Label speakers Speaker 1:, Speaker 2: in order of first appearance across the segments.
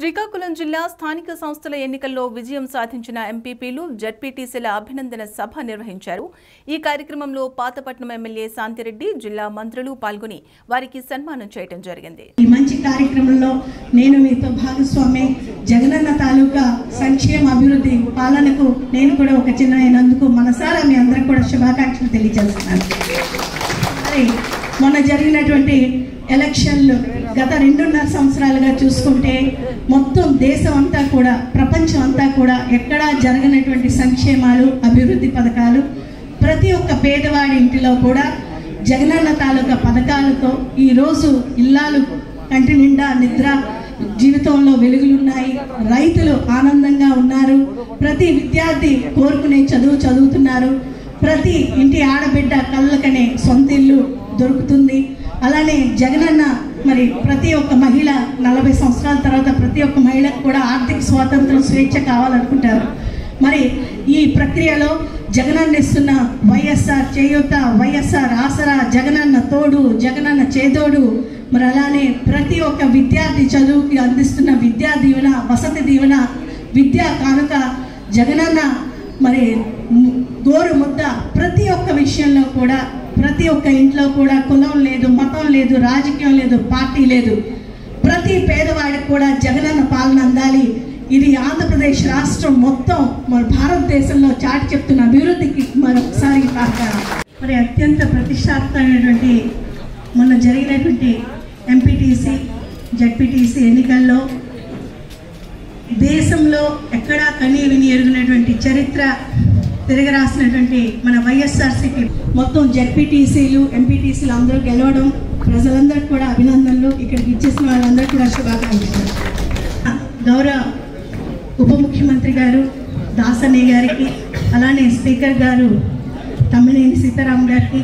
Speaker 1: శ్రీకాకుళం జిల్లా స్థానిక సంస్థల ఎన్నికల్లో విజయం సాధించిన ఎంపీపీలు జడ్పీటీసీల అభినందన సభ నిర్వహించారు ఈ కార్యక్రమంలో పాతపట్నం ఎమ్మెల్యే శాంతిరెడ్డి జిల్లా మంత్రులు పాల్గొని వారికి సన్మానం చేయడం జరిగింది
Speaker 2: ఈ మంచి కార్యక్రమంలో నేను మీతో భాగస్వామి జగనన్న తాలూకా సంక్షేమ అభివృద్ధి పాలనకు నేను కూడా ఒక చిన్న అయినందుకు మనసారా మీ అందరికి కూడా శుభాకాంక్షలు తెలియజేస్తున్నాను మరి మొన్న జరిగినటువంటి ఎలక్షన్లు గత రెండున్నర సంవత్సరాలుగా చూసుకుంటే మొత్తం దేశం అంతా కూడా ప్రపంచం అంతా కూడా ఎక్కడా జరగనటువంటి సంక్షేమాలు అభివృద్ధి పథకాలు ప్రతి ఒక్క పేదవాడి ఇంటిలో కూడా జగనన్న తాలూకా పథకాలతో ఈరోజు ఇల్లాలు కంటి నిండా నిద్ర జీవితంలో వెలుగులున్నాయి రైతులు ఆనందంగా ఉన్నారు ప్రతి విద్యార్థి కోరుకునే చదువు చదువుతున్నారు ప్రతి ఇంటి ఆడబిడ్డ కళ్ళకనే సొంత ఇల్లు దొరుకుతుంది అలానే జగనన్న మరి ప్రతి ఒక్క మహిళ నలభై సంవత్సరాల తర్వాత ప్రతి ఒక్క మహిళకు కూడా ఆర్థిక స్వాతంత్రం స్వేచ్ఛ కావాలనుకుంటారు మరి ఈ ప్రక్రియలో జగనన్న ఇస్తున్న వైఎస్ఆర్ చేయూత వైఎస్ఆర్ ఆసరా జగనన్న తోడు జగనన్న చేదోడు మరి అలానే ప్రతి ఒక్క విద్యార్థి చదువుకి అందిస్తున్న విద్యా దీవెన వసతి దీవెన విద్యా కానుక జగనన్న మరి ము- గోరు ముద్ద ప్రతి ఒక్క విషయంలో కూడా ప్రతి ఒక్క ఇంట్లో కూడా కులం లేదు మతం లేదు రాజకీయం లేదు పార్టీ లేదు ప్రతి పేదవాడికి కూడా జగనన్న పాలన అందాలి ఇది ఆంధ్రప్రదేశ్ రాష్ట్రం మొత్తం మన భారతదేశంలో చాటి చెప్తున్న అభివృద్ధికి మరొకసారి సహకారం మరి అత్యంత ప్రతిష్టాత్మకమైనటువంటి మొన్న జరిగినటువంటి ఎంపీటీసీ జడ్పీటీసీ ఎన్నికల్లో దేశంలో ఎక్కడా కనీ విని ఎరుగునటువంటి చరిత్ర తిరగరాసినటువంటి మన వైఎస్ఆర్సీపీ మొత్తం జడ్పీటీసీలు ఎంపీటీసీలు అందరూ గెలవడం ప్రజలందరికీ కూడా అభినందనలు ఇక్కడికి ఇచ్చేసిన వాళ్ళందరికీ కూడా శుభాకాంక్షలు గౌరవ ఉప ముఖ్యమంత్రి గారు దాసనే గారికి అలానే స్పీకర్ గారు తమ్మినేని సీతారాం గారికి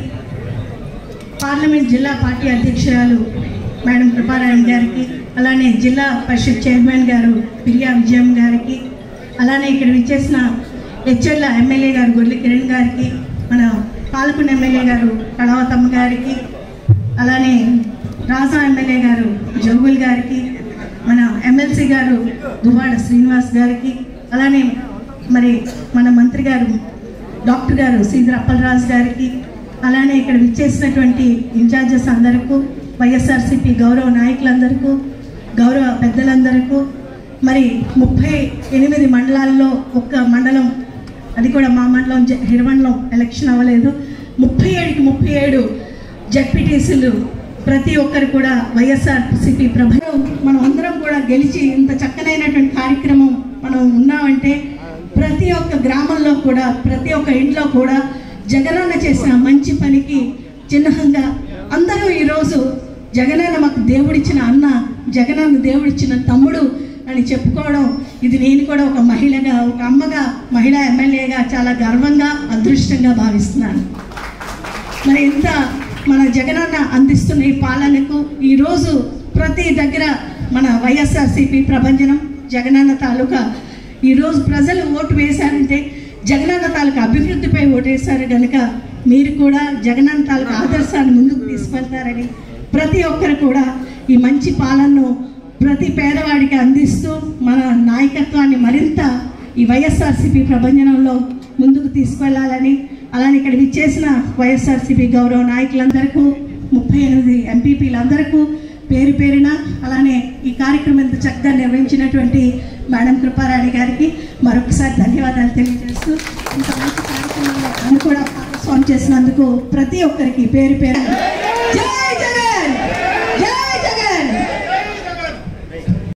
Speaker 2: పార్లమెంట్ జిల్లా పార్టీ అధ్యక్షురాలు మేడం కృపారాయణ గారికి అలానే జిల్లా పరిషత్ చైర్మన్ గారు పిరియా విజయం గారికి అలానే ఇక్కడ విచ్చేసిన హెచ్ఎల్ ఎమ్మెల్యే గారు గొర్రె కిరణ్ గారికి మన పాలకొండ ఎమ్మెల్యే గారు కళావతమ్మ గారికి అలానే రాజా ఎమ్మెల్యే గారు జోగుల్ గారికి మన ఎమ్మెల్సీ గారు దువ్వాడ శ్రీనివాస్ గారికి అలానే మరి మన మంత్రి గారు డాక్టర్ గారు శ్రీధర్ అప్పలరాజు గారికి అలానే ఇక్కడ విచ్చేసినటువంటి ఇన్ఛార్జెస్ అందరికీ వైఎస్ఆర్సీపీ గౌరవ నాయకులందరికీ గౌరవ పెద్దలందరికీ మరి ముప్పై ఎనిమిది మండలాల్లో ఒక్క మండలం అది కూడా మా మండలం జ- హిరమండలం ఎలక్షన్ అవ్వలేదు ముప్పై ఏడుకి ముప్పై ఏడు జడ్పీటీసీలు ప్రతి ఒక్కరు కూడా వైఎస్ఆర్సీపీ ప్రభావం మనం అందరం కూడా గెలిచి ఇంత చక్కనైనటువంటి కార్యక్రమం మనం ఉన్నామంటే ప్రతి ఒక్క గ్రామంలో కూడా ప్రతి ఒక్క ఇంట్లో కూడా జగనన్న చేసిన మంచి పనికి చిహ్నంగా అందరూ ఈరోజు జగనన్న మాకు దేవుడిచ్చిన అన్న జగనన్న దేవుడిచ్చిన తమ్ముడు అని చెప్పుకోవడం ఇది నేను కూడా ఒక మహిళగా ఒక అమ్మగా మహిళా ఎమ్మెల్యేగా చాలా గర్వంగా అదృష్టంగా భావిస్తున్నాను మరి ఇంత మన జగనన్న అందిస్తున్న ఈ పాలనకు ఈరోజు ప్రతి దగ్గర మన వైఎస్ఆర్సీపీ ప్రభంజనం జగనన్న తాలూకా ఈరోజు ప్రజలు ఓటు వేశారంటే జగనన్న తాలూకా అభివృద్ధిపై ఓటేశారు కనుక మీరు కూడా జగనన్న తాలూకా ఆదర్శాన్ని ముందుకు తీసుకెళ్తారని ప్రతి ఒక్కరు కూడా ఈ మంచి పాలనను ప్రతి పేదవాడికి అందిస్తూ మన నాయకత్వాన్ని మరింత ఈ వైఎస్ఆర్సీపీ ప్రభంజనంలో ముందుకు తీసుకెళ్లాలని అలానే ఇక్కడ విచ్చేసిన వైఎస్ఆర్సీపీ గౌరవ నాయకులందరికీ ముప్పై ఎనిమిది ఎంపీపీలందరికీ పేరు పేరున అలానే ఈ కార్యక్రమం ఇంత చక్కగా నిర్వహించినటువంటి మేడం కృపారాణి గారికి మరొకసారి ధన్యవాదాలు తెలియజేస్తూ ఇంత మంచి కార్యక్రమంలో నన్ను కూడా భాగస్వామి చేసినందుకు ప్రతి ఒక్కరికి పేరు పేరు జై